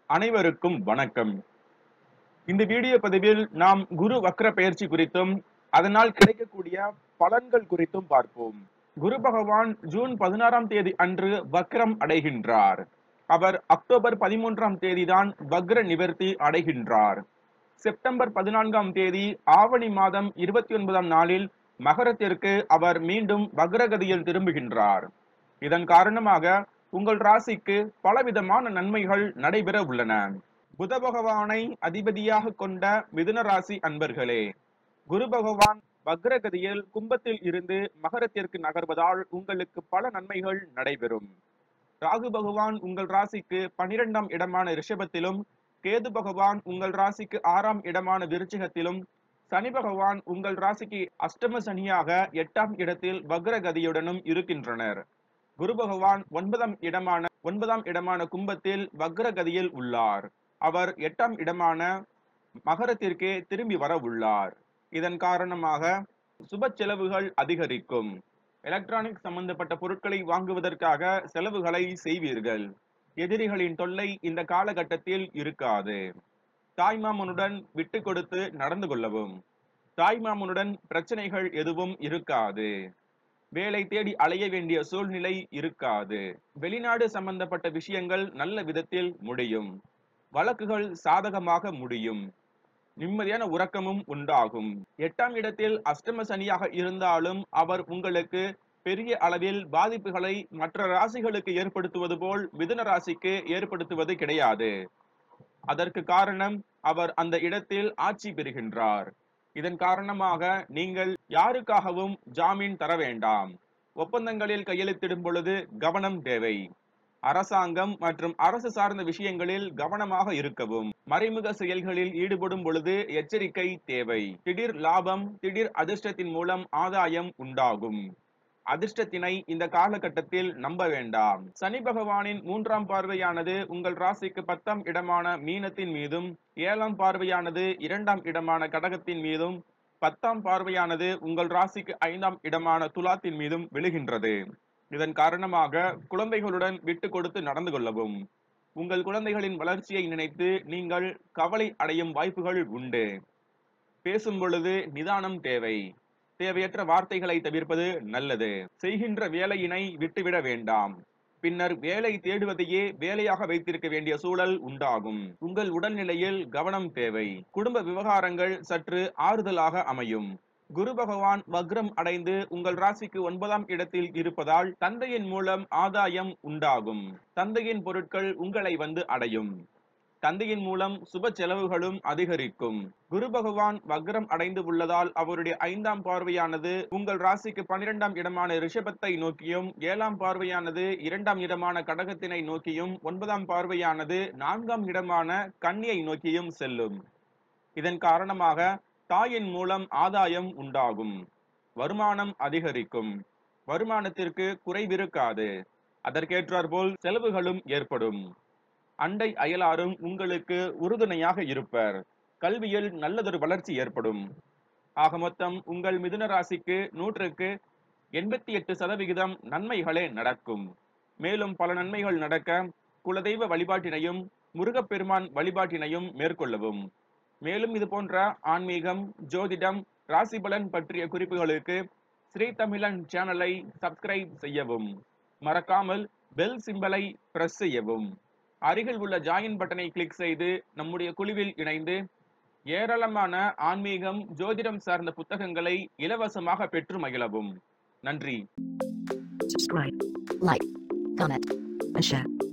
அனைவருக்கும் வணக்கம் இந்த வீடியோ பதிவில் நாம் குரு வக்ர பயிற்சி குறித்தும் அதனால் கிடைக்கக்கூடிய பலன்கள் குறித்தும் பார்ப்போம் குரு பகவான் ஜூன் பதினாறாம் தேதி அன்று வக்ரம் அடைகின்றார் அவர் அக்டோபர் பதிமூன்றாம் தேதிதான் வக்ர நிவர்த்தி அடைகின்றார் செப்டம்பர் பதினான்காம் தேதி ஆவணி மாதம் இருபத்தி ஒன்பதாம் நாளில் மகரத்திற்கு அவர் மீண்டும் வக்ரகதியில் திரும்புகின்றார் இதன் காரணமாக உங்கள் ராசிக்கு பலவிதமான நன்மைகள் நடைபெற உள்ளன புத பகவானை அதிபதியாக கொண்ட மிதுன ராசி அன்பர்களே குரு பகவான் வக்ரகதியில் கும்பத்தில் இருந்து மகரத்திற்கு நகர்வதால் உங்களுக்கு பல நன்மைகள் நடைபெறும் ராகு பகவான் உங்கள் ராசிக்கு பனிரெண்டாம் இடமான ரிஷபத்திலும் கேது பகவான் உங்கள் ராசிக்கு ஆறாம் இடமான விருச்சிகத்திலும் சனி பகவான் உங்கள் ராசிக்கு அஷ்டம சனியாக எட்டாம் இடத்தில் வக்ரகதியுடனும் இருக்கின்றனர் குரு பகவான் ஒன்பதாம் இடமான ஒன்பதாம் இடமான கும்பத்தில் வக்ரகதியில் உள்ளார் அவர் எட்டாம் இடமான மகரத்திற்கே திரும்பி வர உள்ளார் இதன் காரணமாக சுப செலவுகள் அதிகரிக்கும் எலக்ட்ரானிக் சம்பந்தப்பட்ட பொருட்களை வாங்குவதற்காக செலவுகளை செய்வீர்கள் எதிரிகளின் தொல்லை இந்த காலகட்டத்தில் இருக்காது தாய்மாமனுடன் விட்டு கொடுத்து நடந்து கொள்ளவும் தாய்மாமனுடன் பிரச்சனைகள் எதுவும் இருக்காது வேலை தேடி அலைய வேண்டிய சூழ்நிலை இருக்காது வெளிநாடு சம்பந்தப்பட்ட விஷயங்கள் நல்ல விதத்தில் முடியும் வழக்குகள் சாதகமாக முடியும் நிம்மதியான உறக்கமும் உண்டாகும் எட்டாம் இடத்தில் அஷ்டம சனியாக இருந்தாலும் அவர் உங்களுக்கு பெரிய அளவில் பாதிப்புகளை மற்ற ராசிகளுக்கு ஏற்படுத்துவது போல் மிதுன ராசிக்கு ஏற்படுத்துவது கிடையாது அதற்கு காரணம் அவர் அந்த இடத்தில் ஆட்சி பெறுகின்றார் இதன் காரணமாக நீங்கள் யாருக்காகவும் ஜாமீன் தர வேண்டாம் ஒப்பந்தங்களில் கையெழுத்திடும் பொழுது கவனம் தேவை அரசாங்கம் மற்றும் அரசு சார்ந்த விஷயங்களில் கவனமாக இருக்கவும் மறைமுக செயல்களில் ஈடுபடும் பொழுது எச்சரிக்கை தேவை திடீர் லாபம் திடீர் அதிர்ஷ்டத்தின் மூலம் ஆதாயம் உண்டாகும் அதிர்ஷ்டத்தினை இந்த காலகட்டத்தில் நம்ப வேண்டாம் சனி பகவானின் மூன்றாம் பார்வையானது உங்கள் ராசிக்கு பத்தாம் இடமான மீனத்தின் மீதும் ஏழாம் பார்வையானது இரண்டாம் இடமான கடகத்தின் மீதும் பத்தாம் பார்வையானது உங்கள் ராசிக்கு ஐந்தாம் இடமான துலாத்தின் மீதும் விழுகின்றது இதன் காரணமாக குழந்தைகளுடன் விட்டு கொடுத்து நடந்து கொள்ளவும் உங்கள் குழந்தைகளின் வளர்ச்சியை நினைத்து நீங்கள் கவலை அடையும் வாய்ப்புகள் உண்டு பேசும் பொழுது நிதானம் தேவை தேவையற்ற வார்த்தைகளை தவிர்ப்பது நல்லது செய்கின்ற வேலையினை விட்டுவிட வேண்டாம் பின்னர் வேலை தேடுவதையே வேலையாக வைத்திருக்க வேண்டிய சூழல் உண்டாகும் உங்கள் உடல்நிலையில் கவனம் தேவை குடும்ப விவகாரங்கள் சற்று ஆறுதலாக அமையும் குரு பகவான் வக்ரம் அடைந்து உங்கள் ராசிக்கு ஒன்பதாம் இடத்தில் இருப்பதால் தந்தையின் மூலம் ஆதாயம் உண்டாகும் தந்தையின் பொருட்கள் உங்களை வந்து அடையும் தந்தையின் மூலம் சுப செலவுகளும் அதிகரிக்கும் குரு பகவான் வக்ரம் அடைந்து உள்ளதால் அவருடைய ஐந்தாம் பார்வையானது உங்கள் ராசிக்கு பனிரெண்டாம் இடமான ரிஷபத்தை நோக்கியும் ஏழாம் பார்வையானது இரண்டாம் இடமான கடகத்தினை நோக்கியும் ஒன்பதாம் பார்வையானது நான்காம் இடமான கன்னியை நோக்கியும் செல்லும் இதன் காரணமாக தாயின் மூலம் ஆதாயம் உண்டாகும் வருமானம் அதிகரிக்கும் வருமானத்திற்கு குறைவிருக்காது அதற்கேற்றாற்போல் செலவுகளும் ஏற்படும் அண்டை அயலாரும் உங்களுக்கு உறுதுணையாக இருப்பர் கல்வியில் நல்லதொரு வளர்ச்சி ஏற்படும் ஆக மொத்தம் உங்கள் மிதுன ராசிக்கு நூற்றுக்கு எண்பத்தி எட்டு சதவிகிதம் நன்மைகளே நடக்கும் மேலும் பல நன்மைகள் நடக்க குலதெய்வ வழிபாட்டினையும் முருகப்பெருமான் வழிபாட்டினையும் மேற்கொள்ளவும் மேலும் இது போன்ற ஆன்மீகம் ஜோதிடம் ராசிபலன் பற்றிய குறிப்புகளுக்கு ஸ்ரீ தமிழன் சேனலை சப்ஸ்கிரைப் செய்யவும் மறக்காமல் பெல் சிம்பலை பிரஸ் செய்யவும் அருகில் உள்ள ஜாயின் பட்டனை கிளிக் செய்து நம்முடைய குழுவில் இணைந்து ஏராளமான ஆன்மீகம் ஜோதிடம் சார்ந்த புத்தகங்களை இலவசமாக பெற்று மகிழவும் நன்றி subscribe, like, comment, and share.